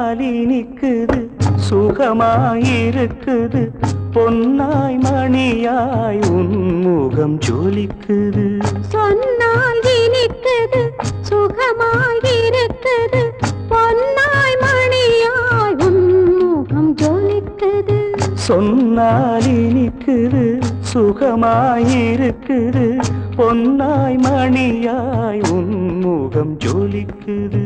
சொன்னால் இனிக்குது சுகமாயிருக்குது பொன்னாய் மணியாய் உன்முகம் ஜொலிக்குது சொன்னால் இனிக்குது சுகமாயிருக்குது பொன்னாய் மணியாய் உன்முகம் ஜொலிக்குது சொன்னால் இனிக்குது சுகமாயிருக்குது பொன்னாய் மணியாய் உன்முகம் ஜொலிக்குது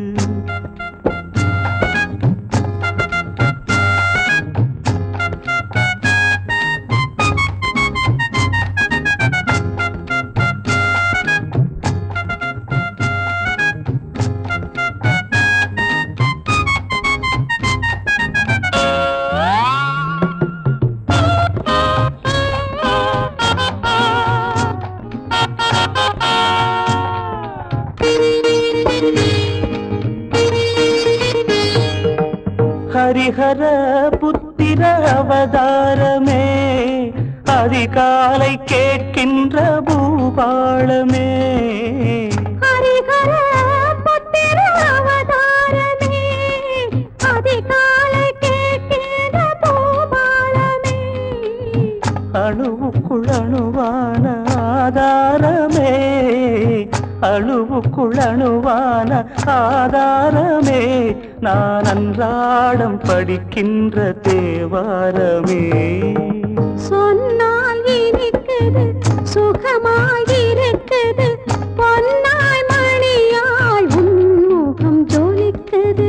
ஹரிஹர புத்திர அவதாரமே அதிகாலை கேட்கின்ற பூபாளமே ஹரிஹர புத்திர அவதாரமே அதிகாலை கேட்கிற பூபாலமே அணுவுக்குள் அணுவான ஆதாரமே அணுவுக்குள் அணுவான ஆதாரமே நான் அன்றாடம் படிக்கின்ற தேவாரமே சொன்னால் இனிக்குது சுகமாயிருக்குது பொன்னாய் மணியாய் உன்முகம் ஜொலிக்குது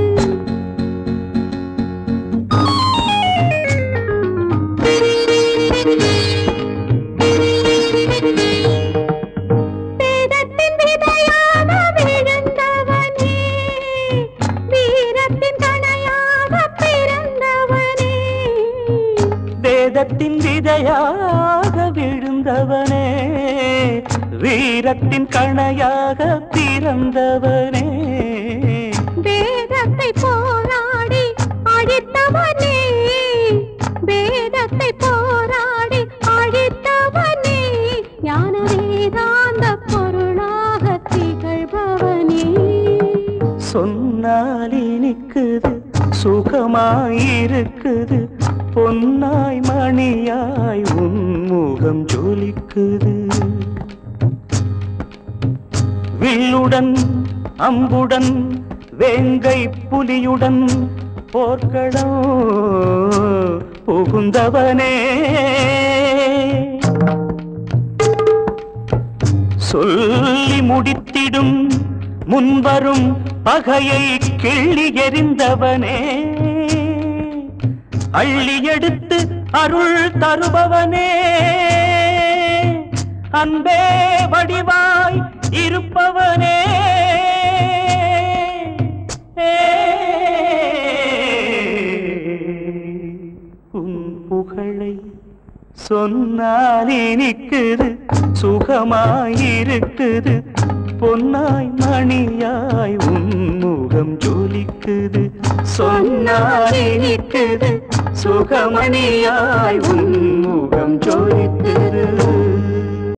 வேதத்தின் விதையாக விழுந்தவனே வீரத்தின் கணையாக பிறந்தவனே வேதத்தின் விதையாக விழுந்தவனே வீரத்தின் கணையாக பிறந்தவனே வேதத்தை போராடி அழித்தவனே வேதத்தை போராடி அழித்தவனே ஞான வேதாந்த பொருளாக திகழ்பவனே சொன்னால் இனிக்குது சுகமாயிருக்குது பொன்னாய் மணியாய் உன்முகம் ஜொலிக்குது வில்லுடன் அம்புடன் வேங்கை புலியுடன் போர்க்களம் புகுந்தவனே சொல்லி முடித்திடும் முன்வரும் பகையை கிள்ளி எறிந்தவனே அள்ளி எடுத்து அருள் தருபவனே அன்பே வடிவாய் இருப்பவனே உன் புகழை சொன்னால் இனிக்குது சுகமாயிருக்குது பொன்னாய் மணியாய் உன்முகம் ஜொலிக்குது சொன்னால் இனிக்குது சுகமணியாய் உன்முகம் ஜொலிக்குது